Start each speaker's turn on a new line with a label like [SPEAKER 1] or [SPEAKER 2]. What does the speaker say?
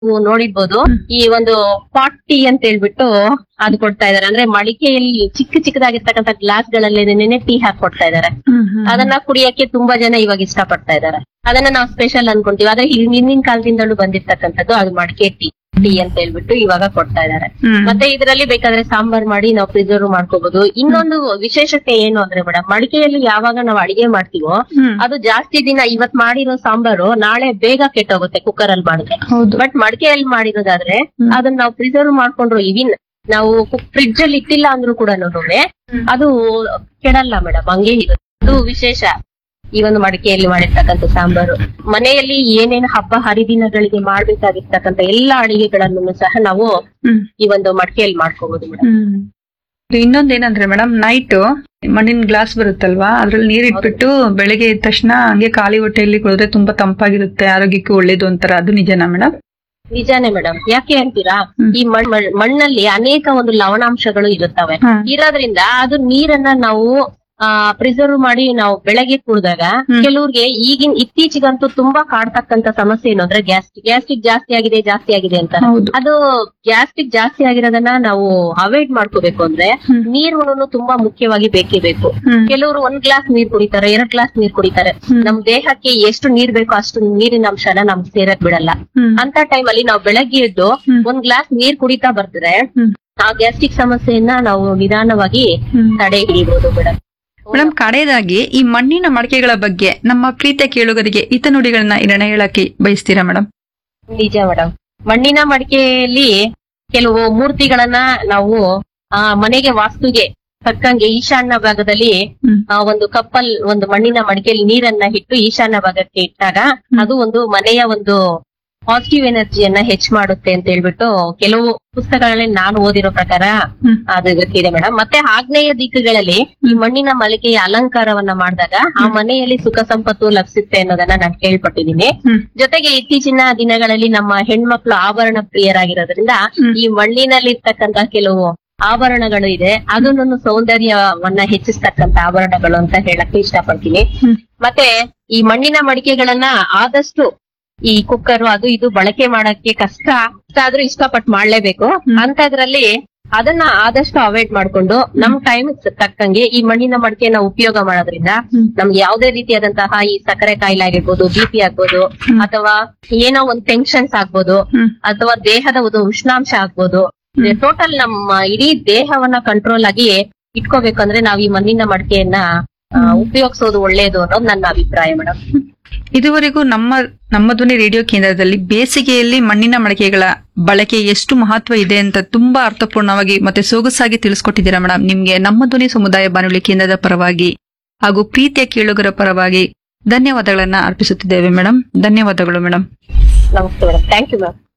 [SPEAKER 1] ನೀವು ನೋಡಿರ್ಬೋದು ಈ ಒಂದು ಪಾಟಿ ಅಂತ ಹೇಳ್ಬಿಟ್ಟು ಅದು ಕೊಡ್ತಾ ಇದಾರೆ ಅಂದ್ರೆ ಮಡಿಕೆಯಲ್ಲಿ ಚಿಕ್ಕ ಚಿಕ್ಕದಾಗಿರ್ತಕ್ಕಂಥ ಗ್ಲಾಸ್ ಗಳಲ್ಲಿ ನೆನೆ ಟೀ ಹಾಕಿ ಕೊಡ್ತಾ ಇದಾರೆ ಅದನ್ನ ಕುಡಿಯಕ್ಕೆ ತುಂಬಾ ಜನ ಇವಾಗ ಇಷ್ಟಪಡ್ತಾ ಇದಾರೆ ಅದನ್ನ ನಾವು ಸ್ಪೆಷಲ್ ಅನ್ಕೊಂತೀವಿ ಆದ್ರೆ ಹಿಂ- ಹಿಂದಿನ ಕಾಲದಿಂದಲೂ ಬಂದಿರ್ತಕ್ಕಂಥದ್ದು ಅದು ಮಡಿಕೆ ಟೀ ಟೀ ಅಂತ ಹೇಳ್ಬಿಟ್ಟು ಇವಾಗ ಕೊಡ್ತಾ ಇದಾರೆ ಮತ್ತೆ ಇದರಲ್ಲಿ ಬೇಕಾದ್ರೆ ಸಾಂಬಾರ್ ಮಾಡಿ ನಾವು ಪ್ರಿಸರ್ವ್ ಮಾಡ್ಕೋಬಹುದು ಇನ್ನೊಂದು ವಿಶೇಷತೆ ಏನು ಅಂದ್ರೆ ಮೇಡಮ್ ಮಡಿಕೆಯಲ್ಲಿ ಯಾವಾಗ ನಾವು ಅಡಿಗೆ ಮಾಡ್ತೀವೋ ಅದು ಜಾಸ್ತಿ ದಿನ ಇವತ್ ಮಾಡಿರೋ ಸಾಂಬಾರು ನಾಳೆ ಬೇಗ ಕೆಟ್ಟೋಗುತ್ತೆ ಕುಕ್ಕರ್ ಅಲ್ಲಿ ಮಾಡಿದ್ರೆ
[SPEAKER 2] ಹೌದು
[SPEAKER 1] ಬಟ್ ಮಡಿಕೆಯಲ್ಲಿ ಮಾಡಿರೋದಾದ್ರೆ
[SPEAKER 2] ಹ್ಮ್.
[SPEAKER 1] ಅದನ್ನ ನಾವು ಪ್ರಿಸರ್ವ್ ಮಾಡ್ಕೊಂಡ್ರು ಇವಿನ್ ನಾವು ಫ್ರಿಡ್ಜ್ ಅಲ್ಲಿ ಇಟ್ಟಿಲ್ಲ ಅಂದ್ರೂ ಕೂಡ ಅದು ಕೆಡಲ್ಲ ಮೇಡಮ್ ಹಂಗೆ ಇರುತ್ತೆ ಅದು ವಿಶೇಷ ಈ ಒಂದು ಮಡಿಕೆಯಲ್ಲಿ ಮಾಡಿರ್ತಕ್ಕಂಥ ಸಾಂಬಾರು ಮನೆಯಲ್ಲಿ ಏನೇನು ಹಬ್ಬ ಹರಿದಿನಗಳಿಗೆ ಮಾಡ್ಬೇಕಾಗಿರ್ತಕ್ಕಂಥ ಎಲ್ಲಾ ಅಡಿಗೆಗಳನ್ನು ಸಹ ನಾವು
[SPEAKER 2] ಹ್ಮ್
[SPEAKER 1] ಈ ಒಂದು ಮಡಿಕೆಯಲ್ಲಿ ಮಾಡ್ಕೋಬಹುದು ಮೇಡಮ್
[SPEAKER 2] ಹ್ಮ್ ಇನ್ನೊಂದೇನಂದ್ರೆ ಮೇಡಮ್ ನೈಟ್ ಮಣ್ಣಿನ ಗ್ಲಾಸ್ ಬರುತ್ತಲ್ವಾ ಅದ್ರಲ್ಲಿ ನೀರ್ ಇಟ್ಬಿಟ್ಟು ಬೆಳಗ್ಗೆ ಎದ್ದ ತಕ್ಷಣ ಹಂಗೆ ಖಾಲಿ ಹೊಟ್ಟೆಯಲ್ಲಿ ಕುಡಿದ್ರೆ ತುಂಬಾ ತಂಪಾಗಿರುತ್ತೆ ಆರೋಗ್ಯಕ್ಕೆ ಒಳ್ಳೇದು ಅಂತಾರ ಅದು ನಿಜನಾ ಮೇಡಮ್
[SPEAKER 1] ನಿಜಾನೇ ಮೇಡಮ್ ಯಾಕೆ ಅಂತೀರಾ
[SPEAKER 2] ಹ್ಮ್.
[SPEAKER 1] ಈ ಮಣ್- ಮಣ್- ಮಣ್ಣಲ್ಲಿ ಅನೇಕ ಒಂದು ಲವಣಾಂಶಗಳು ಇರುತ್ತವೆ
[SPEAKER 2] ಹ್ಮ್.
[SPEAKER 1] ಇರೋದ್ರಿಂದ ಅದು ನೀರನ್ನ ನಾವು ಪ್ರಿಸರ್ವ್ ಮಾಡಿ ನಾವು ಬೆಳಗ್ಗೆ ಕುಡಿದಾಗ
[SPEAKER 2] ಹ್ಮ್.
[SPEAKER 1] ಕೆಲವ್ರಿಗೆ ಈಗಿನ ಇತ್ತೀಚೆಗಂತೂ ತುಂಬಾ ಕಾಡ್ತಕ್ಕಂತ ಸಮಸ್ಯೆ ಏನು ಅಂದ್ರೆ ಗ್ಯಾಸ್ಟ್ರಿಕ್ ಗ್ಯಾಸ್ಟ್ರಿಕ್ ಜಾಸ್ತಿ ಆಗಿದೆ ಜಾಸ್ತಿ ಆಗಿದೆ ಅಂತ
[SPEAKER 2] ಹೌದು
[SPEAKER 1] ಅದು ಗ್ಯಾಸ್ಟ್ರಿಕ್ ಜಾಸ್ತಿ ಆಗಿರೋದನ್ನ ನಾವು ಅವಾಯ್ಡ್ ಮಾಡ್ಕೋಬೇಕು ಅಂದ್ರೆ
[SPEAKER 2] ಹ್ಮ್.
[SPEAKER 1] ನೀರುಗಳನ್ನು ತುಂಬಾ ಮುಖ್ಯವಾಗಿ ಬೇಕೇ ಬೇಕು
[SPEAKER 2] ಹ್ಮ್.
[SPEAKER 1] ಕೆಲವರು ಒಂದ್ ಗ್ಲಾಸ್ ನೀರ್ ಕುಡಿತಾರೆ ಎರಡ್ ಗ್ಲಾಸ್ ನೀರ್ ಕುಡಿತಾರೆ
[SPEAKER 2] ಹ್ಮ್.
[SPEAKER 1] ನಮ್ ದೇಹಕ್ಕೆ ಎಷ್ಟು ನೀರ್ ಬೇಕೋ ಅಷ್ಟು ನೀರಿನ ಅಂಶನ ನಮ್ಗೆ ಸೇರಕ್ ಬಿಡಲ್ಲ
[SPEAKER 2] ಹ್ಮ್.
[SPEAKER 1] ಅಂತ ಟೈಮ್ ಅಲ್ಲಿ ನಾವು ಬೆಳಗ್ಗೆ ಎದ್ದು
[SPEAKER 2] ಹ್ಮ್.
[SPEAKER 1] ಒಂದ್ ಗ್ಲಾಸ್ ನೀರ್ ಕುಡಿತಾ ಬರ್ತಾರೆ
[SPEAKER 2] ಹ್ಮ್.
[SPEAKER 1] ಆ ಗ್ಯಾಸ್ಟ್ರಿಕ್ ಸಮಸ್ಯೆಯನ್ನ ನಾವು ನಿಧಾನವಾಗಿ
[SPEAKER 2] ಹ್ಮ್.
[SPEAKER 1] ತಡೆ ಹಿಡಿಬಹುದು ಮೇಡಮ್
[SPEAKER 2] ಮೇಡಮ್ ಕಡೆಯದಾಗಿ ಈ ಮಣ್ಣಿನ ಮಡಿಕೆಗಳ ಬಗ್ಗೆ ನಮ್ಮ ಪ್ರೀತಿಯ ಕೇಳುಗರಿಗೆ ಹಿತನುಡಿಗಳನ್ನ ಇರಣ ಹೇಳಕ್ಕೆ ಬಯಸ್ತೀರಾ ಮೇಡಮ್
[SPEAKER 1] ನಿಜ ಮೇಡಮ್ ಮಣ್ಣಿನ ಮಡಿಕೆಯಲ್ಲಿ ಕೆಲವು ಮೂರ್ತಿಗಳನ್ನ ನಾವು ಆ ಮನೆಗೆ ವಾಸ್ತುಗೆ ತಕ್ಕಂಗೆ ಈಶಾನ್ಯ ಭಾಗದಲ್ಲಿ
[SPEAKER 2] ಹ್ಮ್.
[SPEAKER 1] ಆ ಒಂದು ಕಪ್ಪಲ್ ಒಂದು ಮಣ್ಣಿನ ಮಡಿಕೆಯಲ್ಲಿ ನೀರನ್ನ ಇಟ್ಟು ಈಶಾನ್ಯ ಭಾಗಕ್ಕೆ ಇಟ್ಟಾಗ ಅದು ಒಂದು ಮನೆಯ ಒಂದು ಪಾಸಿಟಿವ್ ಎನರ್ಜಿಯನ್ನ ಹೆಚ್ಚು ಮಾಡುತ್ತೆ ಅಂತ ಹೇಳ್ಬಿಟ್ಟು ಕೆಲವು ಪುಸ್ತಕಗಳಲ್ಲಿ ನಾನು ಓದಿರೋ ಪ್ರಕಾರ
[SPEAKER 2] ಹ್ಮ್.
[SPEAKER 1] ಅದು ಗೊತ್ತಿದೆ ಮೇಡಮ್ ಮತ್ತೆ ಆಗ್ನೇಯ ದಿಕ್ಕುಗಳಲ್ಲಿ ಈ ಮಣ್ಣಿನ ಮಳಿಗೆಯ ಅಲಂಕಾರವನ್ನ ಮಾಡಿದಾಗ ಆ ಮನೆಯಲ್ಲಿ ಸುಖ ಸಂಪತ್ತು ಲಭಿಸುತ್ತೆ ಅನ್ನೋದನ್ನ ನಾನು ಕೇಳ್ಪಟ್ಟಿದ್ದೀನಿ
[SPEAKER 2] ಹ್ಮ್.
[SPEAKER 1] ಜೊತೆಗೆ ಇತ್ತೀಚಿನ ದಿನಗಳಲ್ಲಿ ನಮ್ಮ ಹೆಣ್ಮಕ್ಳು ಆಭರಣ ಪ್ರಿಯರಾಗಿರೋದ್ರಿಂದ
[SPEAKER 2] ಹ್ಮ್.
[SPEAKER 1] ಈ ಮಣ್ಣಿನಲ್ಲಿ ಇರ್ತಕ್ಕಂತ ಕೆಲವು ಆಭರಣಗಳು ಇದೆ ಅದನ್ನು ಸೌಂದರ್ಯವನ್ನ ಹೆಚ್ಚಿಸ್ತಕ್ಕಂತ ಆಭರಣಗಳು ಅಂತ ಹೇಳಕ್ಕೆ ಇಷ್ಟಪಡ್ತೀನಿ
[SPEAKER 2] ಹ್ಮ್.
[SPEAKER 1] ಮತ್ತೆ ಈ ಮಣ್ಣಿನ ಮಡಿಕೆಗಳನ್ನ ಆದಷ್ಟು ಈ ಕುಕ್ಕರ್ ಅದು ಇದು ಬಳಕೆ ಮಾಡಕ್ಕೆ ಕಷ್ಟ ಕಷ್ಟ ಆದ್ರೂ ಇಷ್ಟಪಟ್ಟು ಮಾಡ್ಲೇಬೇಕು ಅಂತದ್ರಲ್ಲಿ ಅದನ್ನ ಆದಷ್ಟು ಅವಾಯ್ಡ್ ಮಾಡ್ಕೊಂಡು ನಮ್ ಟೈಮ್ ತಕ್ಕಂಗೆ ಈ ಮಣ್ಣಿನ ಮಡಿಕೆನ ಉಪಯೋಗ ಮಾಡೋದ್ರಿಂದ
[SPEAKER 2] ಹ್ಮ್.
[SPEAKER 1] ನಮ್ಗೆ ಯಾವುದೇ ರೀತಿಯಾದಂತಹ ಈ ಸಕ್ಕರೆ ಕಾಯಿಲೆ ಆಗಿರ್ಬೋದು ಬಿ ಪಿ ಆಗ್ಬೋದು ಅಥವಾ ಏನೋ ಒಂದು ಟೆನ್ಷನ್ಸ್ ಆಗ್ಬೋದು
[SPEAKER 2] ಹ್ಮ್.
[SPEAKER 1] ಅಥವಾ ದೇಹದ ಒಂದು ಉಷ್ಣಾಂಶ ಆಗ್ಬೋದು ಟೋಟಲ್ ನಮ್ಮ ಇಡೀ ದೇಹವನ್ನ ಕಂಟ್ರೋಲ್ ಆಗಿ ಇಟ್ಕೋಬೇಕಂದ್ರೆ ನಾವ್ ಈ ಮಣ್ಣಿನ ಮಡಿಕೆಯನ್ನ ಆ, ಉಪಯೋಗಿಸೋದು ಒಳ್ಳೇದು ಅನ್ನೋದು ನನ್ನ ಅಭಿಪ್ರಾಯ ಮೇಡಮ್
[SPEAKER 2] ಇದುವರೆಗೂ ನಮ್ಮ ನಮ್ಮ ಧ್ವನಿ ರೇಡಿಯೋ ಕೇಂದ್ರದಲ್ಲಿ ಬೇಸಿಗೆಯಲ್ಲಿ ಮಣ್ಣಿನ ಮಡಿಕೆಗಳ ಬಳಕೆ ಎಷ್ಟು ಮಹತ್ವ ಇದೆ ಅಂತ ತುಂಬಾ ಅರ್ಥಪೂರ್ಣವಾಗಿ ಮತ್ತೆ ಸೊಗಸಾಗಿ ತಿಳಿಸ್ಕೊಟ್ಟಿದ್ದೀರಾ ಮೇಡಮ್ ನಿಮ್ಗೆ ನಮ್ಮ ಧ್ವನಿ ಸಮುದಾಯ ಬಾನುಲಿ ಕೇಂದ್ರದ ಪರವಾಗಿ ಹಾಗೂ ಪ್ರೀತಿಯ ಕೇಳುಗರ ಪರವಾಗಿ ಧನ್ಯವಾದಗಳನ್ನ ಅರ್ಪಿಸುತ್ತಿದ್ದೇವೆ ಮೇಡಮ್ ಧನ್ಯವಾದಗಳು ಮೇಡಮ್
[SPEAKER 1] ನಮಸ್ತೆ ಮೇಡಮ್ ಥ್ಯಾಂಕ್ ಯು ಮ್ಯಾಮ್